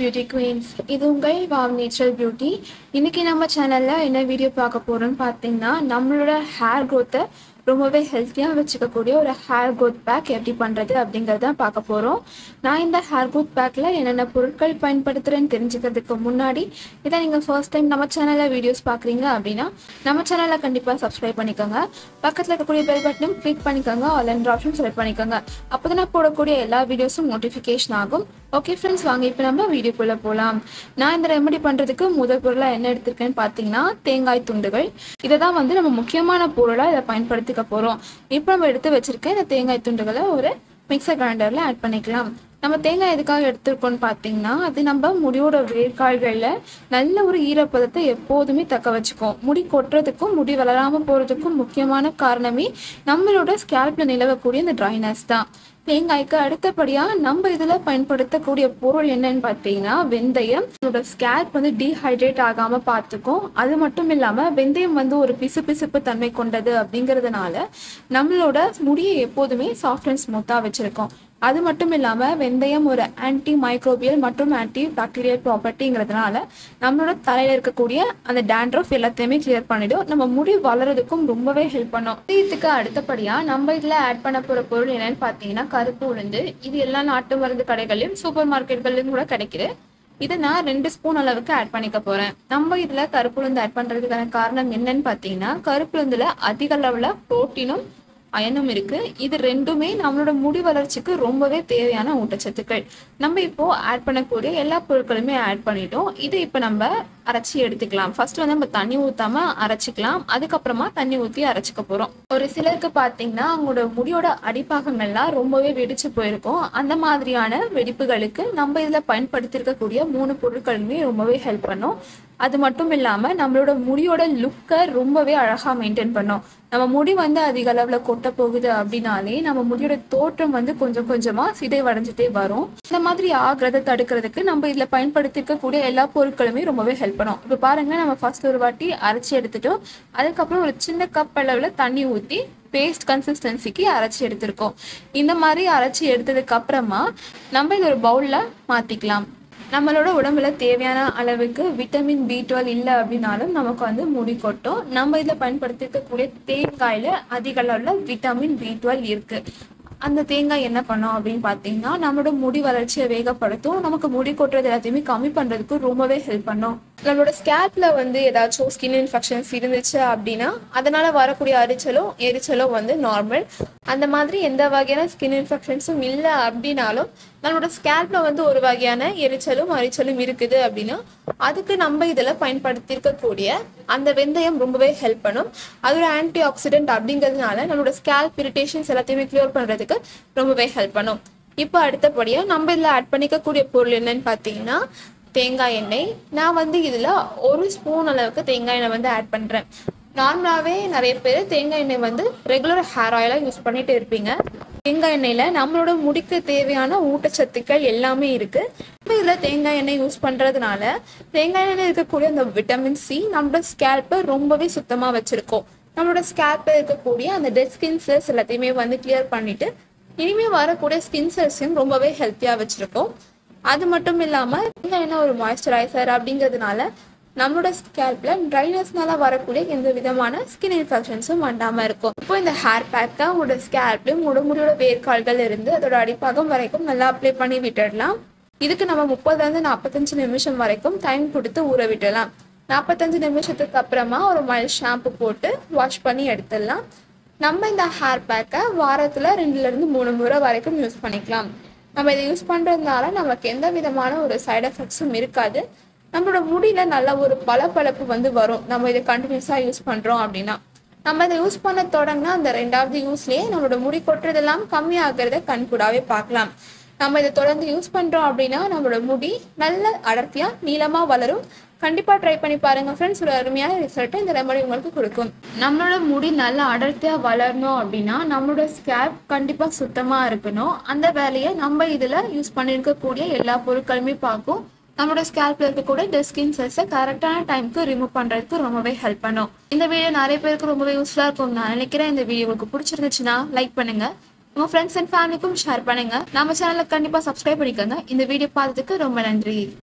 beauty queens இது உங்கள் wow natural beauty இன்னைக்கு நம்ம சேனலில் என்ன வீடியோ பார்க்க போகிறோம்னு பார்த்தீங்கன்னா நம்மளோட ஹேர் க்ரோத்தை ரொம்பவே ஹெல்த்தியாக வச்சுக்கக்கூடிய ஒரு ஹேர் க்ரோத் பேக் எப்படி பண்ணுறது அப்படிங்கிறத பார்க்க போகிறோம் நான் இந்த ஹேர் க்ரோத் பேக்கில் என்னென்ன பொருட்கள் பயன்படுத்துகிறேன்னு தெரிஞ்சுக்கிறதுக்கு முன்னாடி இதை நீங்கள் ஃபர்ஸ்ட் டைம் நம்ம சேனலில் வீடியோஸ் பார்க்குறீங்க அப்படின்னா நம்ம சேனலை கண்டிப்பாக சப்ஸ்கிரைப் பண்ணிக்கோங்க பக்கத்தில் இருக்கக்கூடிய பெல் பட்டனும் கிளிக் பண்ணிக்கோங்க ஆல் அண்ட் ஆப்ஷன் செலக்ட் பண்ணிக்கோங்க அப்போ தான் நான் போடக்கூடிய எல்லா வீடியோஸும் நோட்டிஃபிகேஷன் ஆகும் ஓகே ஃப்ரெண்ட்ஸ் வாங்க இப்போ நம்ம வீடியோக்குள்ளே போகலாம் நான் இந்த ரெமெடி பண்ணுறதுக்கு முதல் பொருளாக என்ன எடுத்திருக்கேன்னு பார்த்தீங்கன்னா தேங்காய் துண்டுகள் இதை தான் வந்து நம்ம முக்கியமான பொருளாக இதை பயன்படுத்திக்க போகிறோம் இப்போ நம்ம எடுத்து வச்சிருக்க இந்த தேங்காய் துண்டுகளை ஒரு மிக்சர் கிரைண்டரில் ஆட் பண்ணிக்கலாம் நம்ம தேங்காய் எதுக்காக எடுத்திருக்கோம்னு பார்த்தீங்கன்னா அது நம்ம முடியோட வேர்க்கால்களில் நல்ல ஒரு ஈரப்பதத்தை எப்போதுமே தக்க வச்சுக்கும் முடி கொட்டுறதுக்கும் முடி வளராமல் போகிறதுக்கும் முக்கியமான காரணமே நம்மளோட ஸ்கேல்பில் நிலவக்கூடிய இந்த ட்ரைனஸ் தான் தேங்காய்க்கு அடுத்தபடியாக நம்ம இதில் பயன்படுத்தக்கூடிய பொருள் என்னன்னு பார்த்தீங்கன்னா வெந்தயம் நம்மளோட ஸ்கேல்ப் வந்து டீஹைட்ரேட் ஆகாமல் பார்த்துக்கும் அது மட்டும் இல்லாமல் வெந்தயம் வந்து ஒரு பிசு பிசுப்பு தன்மை கொண்டது அப்படிங்கிறதுனால நம்மளோட முடியை எப்போதுமே சாஃப்ட் அண்ட் ஸ்மூத்தாக வச்சுருக்கோம் அது மட்டும் இல்லாமல் வெந்தயம் ஒரு ஆன்டி மைக்ரோபியல் மற்றும் ஆன்டி பாக்டீரியல் ப்ராப்பர்ட்டிங்கிறதுனால நம்மளோட தலையில் இருக்கக்கூடிய அந்த டேண்ட்ரஃப் எல்லாத்தையுமே கிளியர் பண்ணிடும் நம்ம முடி வளர்றதுக்கும் ரொம்பவே ஹெல்ப் பண்ணும் இதுக்கு அடுத்தபடியாக நம்ம இதில் ஆட் பண்ண போகிற பொருள் என்னன்னு பார்த்தீங்கன்னா கருப்பு உளுந்து இது எல்லா நாட்டு மருந்து கடைகளையும் சூப்பர் மார்க்கெட்கள்லையும் கூட கிடைக்குது இதை நான் ரெண்டு ஸ்பூன் அளவுக்கு ஆட் பண்ணிக்க போகிறேன் நம்ம இதில் கருப்பு உளுந்து ஆட் பண்ணுறதுக்கான காரணம் என்னன்னு பார்த்தீங்கன்னா கருப்பு உளுந்தில் அதிக அளவில் ப்ரோட்டீனும் அயனும் இருக்கு இது ரெண்டுமே நம்மளோட முடி வளர்ச்சிக்கு ரொம்பவே தேவையான ஊட்டச்சத்துக்கள் நம்ம இப்போ ஆட் பண்ணக்கூடிய எல்லா பொருட்களுமே ஆட் பண்ணிட்டோம் இதை இப்போ நம்ம அரைச்சி எடுத்துக்கலாம் ஃபர்ஸ்ட் வந்து நம்ம தண்ணி ஊத்தாம அரைச்சிக்கலாம் அதுக்கப்புறமா தண்ணி ஊற்றி அரைச்சிக்க போறோம் ஒரு சிலருக்கு பார்த்தீங்கன்னா அவங்களோட முடியோட அடிப்பாகங்கள்லாம் ரொம்பவே வெடிச்சு போயிருக்கும் அந்த மாதிரியான வெடிப்புகளுக்கு நம்ம இதில் பயன்படுத்தியிருக்கக்கூடிய மூணு பொருட்களுமே ரொம்பவே ஹெல்ப் பண்ணும் அது மட்டும் இல்லாமல் நம்மளோட முடியோட லுக்கை ரொம்பவே அழகாக மெயின்டைன் பண்ணும் நம்ம முடி வந்து அதிக அளவில் கொட்ட போகுது அப்படின்னாலே நம்ம முடியோட தோற்றம் வந்து கொஞ்சம் கொஞ்சமாக சிதைவடைஞ்சிட்டே வரும் இந்த மாதிரி ஆகிறத தடுக்கிறதுக்கு நம்ம இதில் பயன்படுத்திருக்கக்கூடிய எல்லா பொருட்களுமே ரொம்பவே ஹெல்ப் பண்ணும் இப்போ பாருங்க நம்ம ஃபர்ஸ்ட் ஒரு வாட்டி அரைச்சி எடுத்துட்டோம் அதுக்கப்புறம் ஒரு சின்ன கப் அளவில் தண்ணி ஊற்றி பேஸ்ட் கன்சிஸ்டன்சிக்கு அரைச்சி எடுத்திருக்கோம் இந்த மாதிரி அரைச்சி எடுத்ததுக்கு அப்புறமா நம்ம இது ஒரு பவுலில் மாற்றிக்கலாம் நம்மளோட உடம்புல தேவையான அளவுக்கு விட்டமின் பி டுவெல் இல்லை அப்படின்னாலும் நமக்கு வந்து முடி கொட்டும் நம்ம இதில் பயன்படுத்திருக்கக்கூடிய தேங்காயில் அதிக அளவில் விட்டமின் பி டுவெல் இருக்குது அந்த தேங்காய் என்ன பண்ணோம் அப்படின்னு பார்த்தீங்கன்னா நம்மளோட முடி வளர்ச்சியை வேகப்படுத்தும் நமக்கு முடி கொட்டுறது எல்லாத்தையுமே கம்மி பண்ணுறதுக்கு ரொம்பவே ஹெல்ப் பண்ணும் நம்மளோட ஸ்கேல்ப்ல வந்து ஏதாச்சும் ஸ்கின் இன்ஃபெக்ஷன்ஸ் இருந்துச்சு அப்படின்னா அதனால வரக்கூடிய அரிச்சலும் எரிச்சலும் வந்து நார்மல் அந்த மாதிரி எந்த வகையான ஸ்கின் இன்ஃபெக்ஷன்ஸும் இல்லை அப்படின்னாலும் நம்மளோட ஸ்கேல்ப்ல வந்து ஒரு வகையான எரிச்சலும் அரிச்சலும் இருக்குது அப்படின்னா அதுக்கு நம்ம இதில் பயன்படுத்தியிருக்கக்கூடிய அந்த வெந்தயம் ரொம்பவே ஹெல்ப் பண்ணும் அது ஒரு ஆன்டி ஆக்சிடென்ட் அப்படிங்கிறதுனால நம்மளோட ஸ்கேல்ப் இரிட்டேஷன்ஸ் எல்லாத்தையுமே கிளியர் பண்ணுறதுக்கு ரொம்பவே ஹெல்ப் பண்ணும் இப்போ அடுத்தபடியாக நம்ம இதில் ஆட் பண்ணிக்கக்கூடிய பொருள் என்னன்னு பார்த்தீங்கன்னா தேங்காய் எண்ணெய் நான் வந்து இதில் ஒரு ஸ்பூன் அளவுக்கு தேங்காய் எண்ணெய் வந்து ஆட் பண்ணுறேன் நார்மலாகவே நிறைய பேர் தேங்காய் எண்ணெய் வந்து ரெகுலர் ஹேர் ஆயிலாக யூஸ் பண்ணிட்டு இருப்பீங்க தேங்காய் எண்ணெயில் நம்மளோட முடிக்கு தேவையான ஊட்டச்சத்துக்கள் எல்லாமே இருக்குது இப்போ இதில் தேங்காய் எண்ணெய் யூஸ் பண்ணுறதுனால தேங்காய் எண்ணெய் இருக்கக்கூடிய அந்த விட்டமின் சி நம்மளோட ஸ்கேல்ப்பை ரொம்பவே சுத்தமாக வச்சுருக்கோம் நம்மளோட ஸ்கேல்ப்பில் இருக்கக்கூடிய அந்த டெட் ஸ்கின் செல்ஸ் எல்லாத்தையுமே வந்து கிளியர் பண்ணிவிட்டு இனிமேல் வரக்கூடிய ஸ்கின் செல்ஸையும் ரொம்பவே ஹெல்த்தியாக வச்சுருக்கோம் அது மட்டும் இல்லாமல் தேங்காய் எண்ணெய் ஒரு மாய்ஸ்சரைசர் அப்படிங்கிறதுனால நம்மளோட ஸ்கேல்பில் ட்ரைனஸ்னால வரக்கூடிய எந்த விதமான ஸ்கின் இன்ஃபெக்ஷன்ஸும் வண்டாமல் இருக்கும் இப்போ இந்த ஹேர் பேக்கை உங்களோட ஸ்கேல்ப்லையும் உங்களோட முடியோட வேர்க்கால்கள் இருந்து அதோட அடிப்பாகம் வரைக்கும் நல்லா அப்ளை பண்ணி விட்டுடலாம் இதுக்கு நம்ம முப்பதுலேருந்து நாற்பத்தஞ்சு நிமிஷம் வரைக்கும் டைம் கொடுத்து ஊற விடலாம் நாற்பத்தஞ்சு நிமிஷத்துக்கு அப்புறமா ஒரு மைல் ஷாம்பு போட்டு வாஷ் பண்ணி எடுத்துடலாம் நம்ம இந்த ஹேர் பேக்கை வாரத்தில் ரெண்டுலேருந்து மூணு முறை வரைக்கும் யூஸ் பண்ணிக்கலாம் நம்ம இதை யூஸ் பண்ணுறதுனால நமக்கு எந்த விதமான ஒரு சைடு எஃபெக்ட்ஸும் இருக்காது நம்மளோட முடியில நல்ல ஒரு பளபளப்பு வந்து வரும் நம்ம இதை கண்டினியூஸாக யூஸ் பண்ணுறோம் அப்படின்னா நம்ம இதை யூஸ் பண்ண தொடங்கினா அந்த ரெண்டாவது யூஸ்லேயே நம்மளோட முடி கொட்டுறதெல்லாம் கம்மியாகிறத கண்கூடாவே பார்க்கலாம் நம்ம இதை தொடர்ந்து யூஸ் பண்ணுறோம் அப்படின்னா நம்மளோட முடி நல்ல அடர்த்தியாக நீளமாக வளரும் கண்டிப்பாக ட்ரை பண்ணி பாருங்கள் ஃப்ரெண்ட்ஸ் ஒரு அருமையான ரிசல்ட்டை இந்த ரெமடி உங்களுக்கு கொடுக்கும் நம்மளோட முடி நல்லா அடர்த்தியாக வளரணும் அப்படின்னா நம்மளோட ஸ்கேப் கண்டிப்பாக சுத்தமாக இருக்கணும் அந்த வேலையை நம்ம இதில் யூஸ் பண்ணியிருக்கக்கூடிய எல்லா பொருட்களுமே பார்க்கும் நம்மளோட ஸ்கேல்ப்ல இருக்கக்கூடிய டெட் ஸ்கின் செல்ஸை கரெக்டான டைம்க்கு ரிமூவ் பண்ணுறதுக்கு ரொம்பவே ஹெல்ப் பண்ணும் இந்த வீடியோ நிறைய பேருக்கு ரொம்பவே யூஸ்ஃபுல்லாக இருக்கும் நான் நினைக்கிறேன் இந்த வீடியோ உங்களுக்கு பிடிச்சிருந்துச்சுன்னா லைக் பண்ணுங்க உங்க ஃப்ரெண்ட்ஸ் அண்ட் ஃபேமிலிக்கும் ஷேர் பண்ணுங்க நம்ம சேனலை கண்டிப்பாக சப்ஸ்கிரைப் பண்ணிக்கோங்க இந்த வீடியோ பார்த்ததுக்கு ரொம்ப நன்றி